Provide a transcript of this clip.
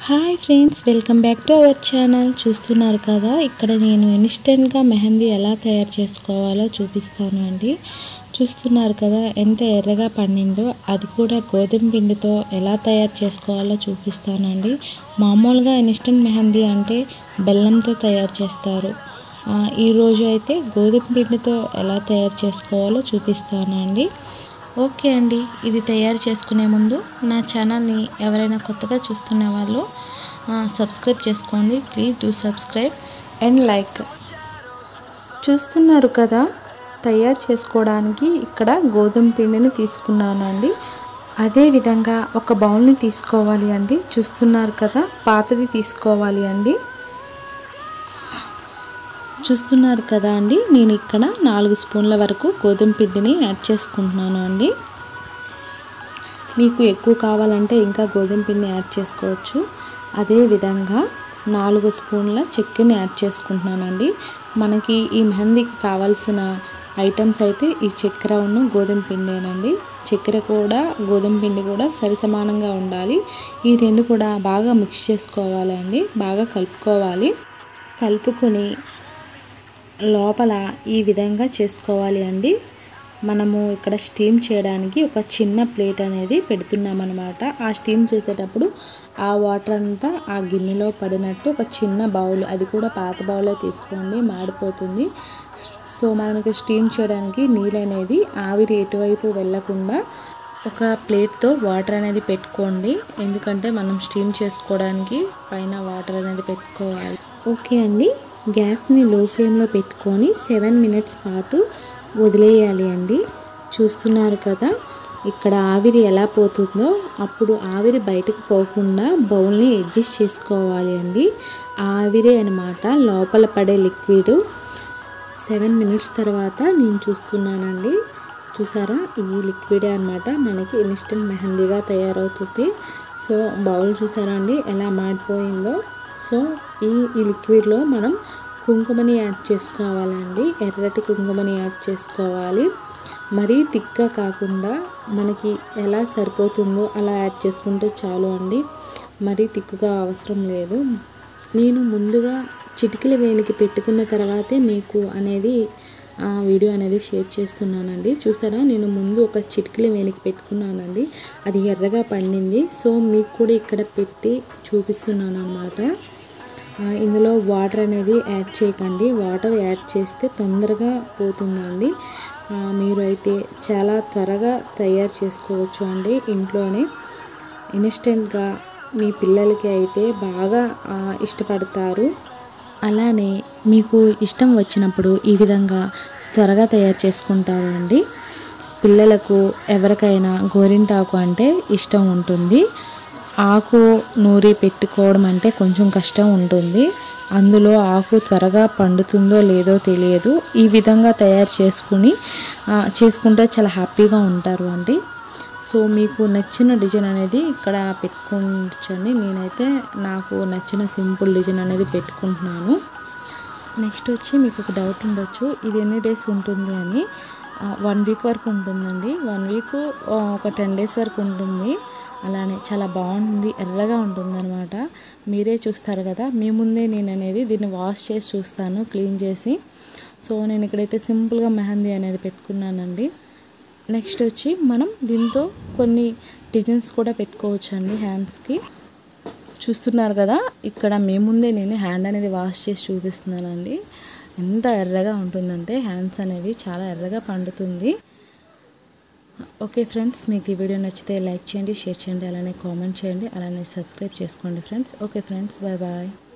hi friends welcome back to our channel చూస్తున్నారు కదా ఇక్కడ నేను ఇన్స్టెంట్గా మెహందీ ఎలా తయారు చేసుకోవాలో చూపిస్తాను అండి చూస్తున్నారు కదా ఎంత ఎర్రగా పండిందో అది కూడా గోధుమ పిండితో ఎలా తయారు చేసుకోవాలో చూపిస్తానండి మామూలుగా ఇన్స్టెంట్ మెహందీ అంటే బెల్లంతో తయారు చేస్తారు ఆ, ఈరోజు అయితే గోధుమ పిండితో ఎలా తయారు చేసుకోవాలో చూపిస్తానండి ఓకే అండి ఇది తయారు చేసుకునే ముందు నా ఛానల్ని ఎవరైనా కొత్తగా చూస్తున్న వాళ్ళు ఆ, సబ్స్క్రైబ్ చేసుకోండి please do subscribe and like చూస్తున్నారు కదా తయారు చేసుకోవడానికి ఇక్కడ గోధుమ పిండిని తీసుకున్నాను అండి అదే విధంగా ఒక బౌల్ని తీసుకోవాలి అండి చూస్తున్నారు కదా పాతది తీసుకోవాలి అండి చూస్తున్నారు కదా అండి నేను ఇక్కడ నాలుగు స్పూన్ల వరకు గోధుమ పిండిని యాడ్ చేసుకుంటున్నాను అండి మీకు ఎక్కువ కావాలంటే ఇంకా గోధుమ పిండిని యాడ్ చేసుకోవచ్చు అదే విధంగా నాలుగు స్పూన్ల చక్కెరని యాడ్ చేసుకుంటున్నానండి మనకి ఈ మెహందీకి కావాల్సిన ఐటమ్స్ అయితే ఈ చక్కెర ఉన్న గోధుమ పిండేనండి చక్కెర కూడా గోధుమ పిండి కూడా సరి సమానంగా ఉండాలి ఈ రెండు కూడా బాగా మిక్స్ చేసుకోవాలి అండి బాగా కలుపుకోవాలి కలుపుకొని లోపల ఈ విధంగా చేసుకోవాలి అండి మనము ఇక్కడ స్టీమ్ చేయడానికి ఒక చిన్న ప్లేట్ అనేది పెడుతున్నామన్నమాట ఆ స్టీమ్ చేసేటప్పుడు ఆ వాటర్ అంతా ఆ గిన్నెలో పడినట్టు ఒక చిన్న బౌల్ అది కూడా పాత బౌలే తీసుకోండి మాడిపోతుంది సో మనకి స్టీమ్ చేయడానికి నీళ్ళు అనేది ఆవిరి ఎటువైపు వెళ్ళకుండా ఒక ప్లేట్తో వాటర్ అనేది పెట్టుకోండి ఎందుకంటే మనం స్టీమ్ చేసుకోవడానికి పైన వాటర్ అనేది పెట్టుకోవాలి ఓకే అండి గ్యాస్ని లో ఫ్లేమ్లో పెట్టుకొని సెవెన్ మినిట్స్ పాటు వదిలేయాలి అండి చూస్తున్నారు కదా ఇక్కడ ఆవిరి ఎలా పోతుందో అప్పుడు ఆవిరి బయటకు పోకుండా బౌల్ని అడ్జస్ట్ చేసుకోవాలి అండి ఆవిరి అనమాట లోపల పడే లిక్విడ్ సెవెన్ మినిట్స్ తర్వాత నేను చూస్తున్నానండి చూసారా ఈ లిక్విడ్ అనమాట మనకి ఇన్స్టెంట్ మెహందీగా తయారవుతుంది సో బౌల్ చూసారా అండి ఎలా మాడిపోయిందో సో ఈ ఈ లిక్విడ్లో మనం కుంకుమని యాడ్ చేసుకోవాలండి ఎర్రటి కుంకుమని యాడ్ చేసుకోవాలి మరీ తిక్గా కాకుండా మనకి ఎలా సరిపోతుందో అలా యాడ్ చేసుకుంటే చాలు అండి మరీ తిక్కుగా అవసరం లేదు నేను ముందుగా చిటికల వేలికి పెట్టుకున్న తర్వాతే మీకు అనేది ఆ వీడియో అనేది షేర్ చేస్తున్నానండి చూసారా నేను ముందు ఒక చిటికల వేలికి పెట్టుకున్నానండి అది ఎర్రగా పండింది సో మీకు కూడా ఇక్కడ పెట్టి చూపిస్తున్నాను అనమాట ఇందులో వాటర్ అనేది యాడ్ చేయకండి వాటర్ యాడ్ చేస్తే తొందరగా పోతుందండి ఆ, మీరు అయితే చాలా త్వరగా తయారు చేసుకోవచ్చు అండి ఇంట్లోనే ఇన్స్టెంట్గా మీ పిల్లలకి అయితే బాగా ఆ, ఇష్టపడతారు అలానే మీకు ఇష్టం వచ్చినప్పుడు ఈ విధంగా త్వరగా తయారు చేసుకుంటారు అండి పిల్లలకు ఎవరికైనా గోరింటాకు అంటే ఇష్టం ఉంటుంది ఆకు నూరి పెట్టుకోవడం అంటే కొంచెం కష్టం ఉంటుంది అందులో ఆకు త్వరగా పండుతుందో లేదో తెలియదు ఈ విధంగా తయారు చేసుకుని ఆ, చేసుకుంటే చాలా హ్యాపీగా ఉంటారు అండి సో మీకు నచ్చిన డిజైన్ అనేది ఇక్కడ పెట్టుకోవచ్చండి నేనైతే నాకు నచ్చిన సింపుల్ డిజైన్ అనేది పెట్టుకుంటున్నాను నెక్స్ట్ వచ్చి మీకు ఒక డౌట్ ఉండొచ్చు ఇది ఎన్ని డేస్ ఉంటుంది అని వన్ వీక్ వరకు ఉంటుందండి వన్ వీక్ ఒక టెన్ డేస్ వరకు ఉంటుంది అలానే చాలా బాగుంటుంది ఎర్రగా ఉంటుంది అనమాట మీరే చూస్తారు కదా మీ ముందే నేను అనేది దీన్ని వాష్ చేసి చూస్తాను క్లీన్ చేసి సో నేను ఇక్కడైతే సింపుల్గా మెహందీ అనేది పెట్టుకున్నానండి నెక్స్ట్ వచ్చి మనం దీంతో కొన్ని డిజైన్స్ కూడా పెట్టుకోవచ్చు అండి హ్యాండ్స్కి చూస్తున్నారు కదా ఇక్కడ మీ ముందే నేను హ్యాండ్ అనేది వాష్ చేసి చూపిస్తున్నానండి ఎంత ఎర్రగా ఉంటుందంటే హ్యాండ్స్ అనేవి చాలా ఎర్రగా పండుతుంది ఓకే ఫ్రెండ్స్ మీకు ఈ వీడియో నచ్చితే లైక్ చేయండి షేర్ చేయండి అలానే కామెంట్ చేయండి అలానే సబ్స్క్రైబ్ చేసుకోండి friends okay friends bye bye